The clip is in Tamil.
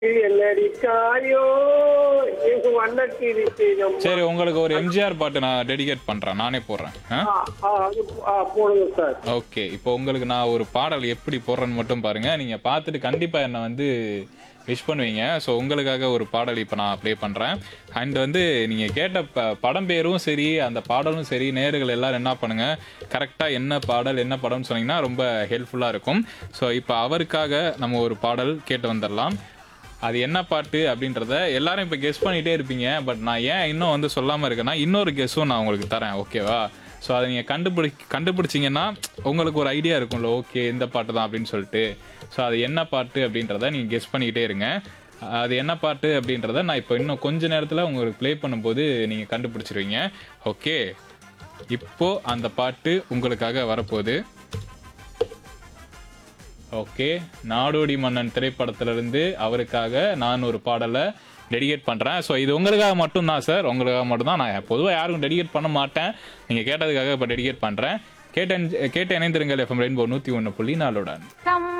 என்னடி காயோ எங்க வண்ணக்கிரி செய்தோம் சரி உங்களுக்கு ஒரு எம்ஜிஆர் பாட்டு நான் டெடிகேட் பண்றேன் நானே போடுறேன் ஆ? ஆ, ஆ, அது ஆ, போடுங்க சார் ஓகே இப்போ உங்களுக்கு நான் ஒரு பாடல் எப்படி போடுறேன்னு மட்டும் பாருங்க நீங்க பார்த்துட்டு கண்டிப்பா என்னை வந்து விஷ் பண்ணுவீங்க ஸோ உங்களுக்காக ஒரு பாடல் இப்போ நான் ப்ளே பண்றேன் அண்ட் வந்து நீங்க கேட்ட ப படம் பேரும் சரி அந்த பாடலும் சரி நேர்கள் எல்லாரும் என்ன பண்ணுங்க கரெக்டா என்ன பாடல் என்ன படம்னு சொன்னீங்கன்னா ரொம்ப ஹெல்ப்ஃபுல்லா இருக்கும் ஸோ இப்போ அவருக்காக நம்ம ஒரு பாடல் கேட்டு வந்துடலாம் அது என்ன பாட்டு அப்படின்றத எல்லாரும் இப்போ கெஸ் பண்ணிட்டே இருப்பீங்க பட் நான் ஏன் இன்னும் வந்து சொல்லாமல் இருக்கேன்னா இன்னொரு கெஸ்ஸும் நான் உங்களுக்கு தரேன் ஓகேவா ஸோ அதை நீங்கள் கண்டுபிடி கண்டுபிடிச்சிங்கன்னா உங்களுக்கு ஒரு ஐடியா இருக்கும்ல ஓகே இந்த பாட்டு தான் அப்படின்னு சொல்லிட்டு ஸோ அது என்ன பாட்டு அப்படின்றத நீங்கள் கெஸ் பண்ணிக்கிட்டே இருங்க அது என்ன பாட்டு அப்படின்றத நான் இப்போ இன்னும் கொஞ்ச நேரத்தில் உங்களுக்கு ப்ளே பண்ணும்போது நீங்கள் கண்டுபிடிச்சிருவீங்க ஓகே இப்போ அந்த பாட்டு உங்களுக்காக வரப்போகுது ஓகே நாடோடி மன்னன் திரைப்படத்திலிருந்து அவருக்காக நான் ஒரு பாடலை டெடிகேட் பண்ணுறேன் ஸோ இது உங்களுக்காக மட்டும்தான் சார் உங்களுக்காக மட்டும்தான் நான் பொதுவாக யாருக்கும் டெடிகேட் பண்ண மாட்டேன் நீங்கள் கேட்டதுக்காக இப்போ டெடிகேட் பண்ணுறேன் கேட்ட கேட்ட இணைந்திருங்கள் எஃப்எம் ரெயின்போ நூற்றி ஒன்று புள்ளி நாலுடன் கம்